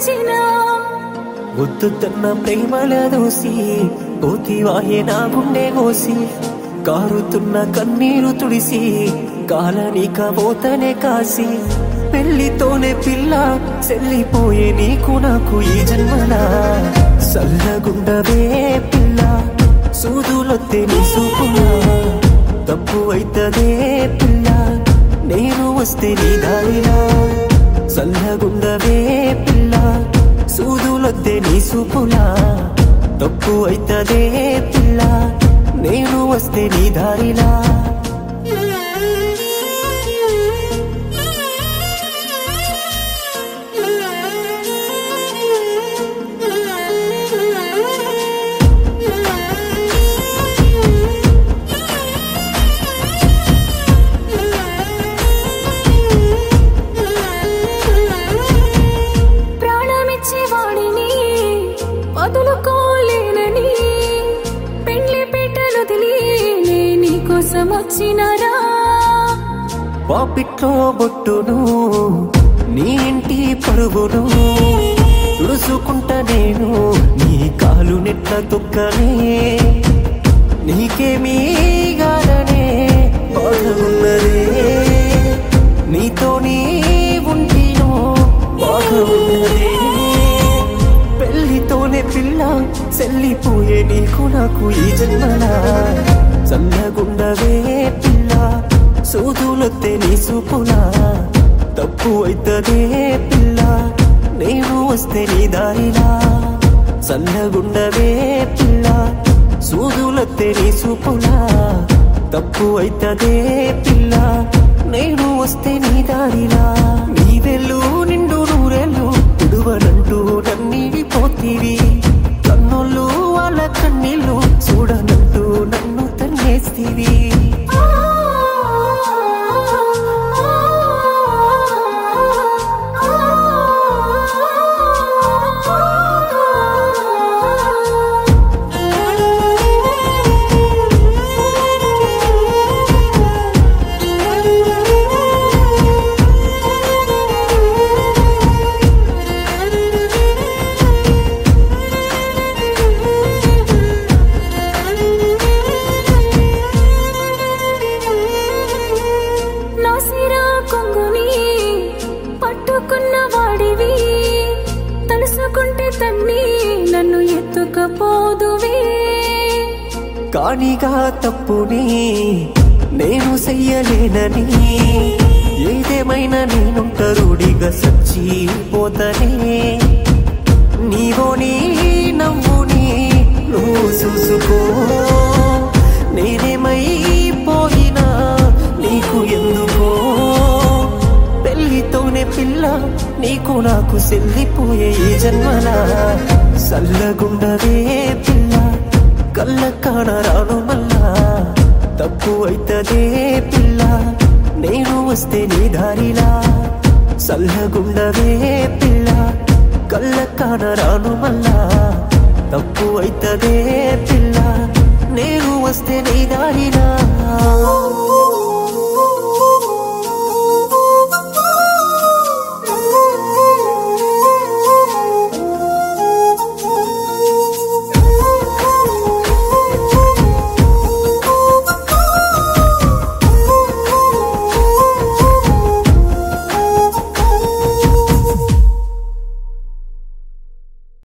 తెచ్చినా ఒత్తుతున్న ప్రేమల దోసి పోతివాయే నా గుండె కోసి కారుతున్న కన్నీరు తుడిసి కాలనిక పోతనే కాసి పెళ్లితోనే పిల్ల చెల్లిపోయే నీకు నాకు ఈ జన్మన సల్లగుండవే పిల్ల సూదులొత్తే నీ సూపునా తప్పు అయితదే పిల్ల నేను వస్తే నీ దారిలా సల్లగుండవే పిల్ల సూదులొద్దే నీ సూపులా తప్పు అయితదే పిల్ల నేను వస్తే నీ దారిలా ప్రాణమిచ్చే వాడిని వదులుకోలేనని పెండ్లి పీటలు వదిలి నే నీకోసం వచ్చినరా పాపిట్లో బొట్టును నీ ఇంటి పరుగును తుడుచుకుంటా నేను నీ కాలు నెట్ల తొక్కనే నీకేమీ గారనే బాధ ఉన్నదే నీతో నీ ఉంటినో బాధ ఉన్నదే పెళ్లితోనే పిల్ల చెల్లిపోయే నీకు నాకు ఈ జన్మల చల్లగుండవే పిల్ల సూదులొత్తే నీ సూపులా తప్పు అయితదే పిల్ల నేను వస్తే నీ దారిలా చల్లగుండవే పిల్ల సూదులొత్తే నీ సూపులా తప్పు అయితదే పిల్ల నేను వస్తే నీ దారిలా నీ వెళ్ళు నిండు నూరెళ్ళు విడువనంటూ నన్నీవి పోతీవి కన్నుళ్ళు వాళ్ళ కన్నీళ్ళు చూడనంటూ నన్ను తన్నేస్తీవి నా సిరా కొంగుని పట్టుకున్న వాడివి తలుసుకుంటే తన్ని నన్ను ఎత్తుకపోదువే కానిగా తప్పుని నేను చెయ్యలేనని ఏదేమైనా నేనుంటరుడిగా సచ్చిపోతనే నీవో నీ నవ్వుని నువ్వు చూసుకో నేనేమైపోయినా నీకు ఎందుకో పెళ్లితోనే పిల్ల నీకు నాకు సెల్లిపోయే ఈ జన్మల సల్లగుండవే పిల్ల కళ్ళ కానరాను మళ్ళా తప్పు అయితదే పిల్ల నేను వస్తే నీ దారిలా సల్లగుండవే పిల్ల కళ్ళ కానరాను మళ్ళా తప్పు అయితదే పిల్ల నేను వస్తే నీ దారిలా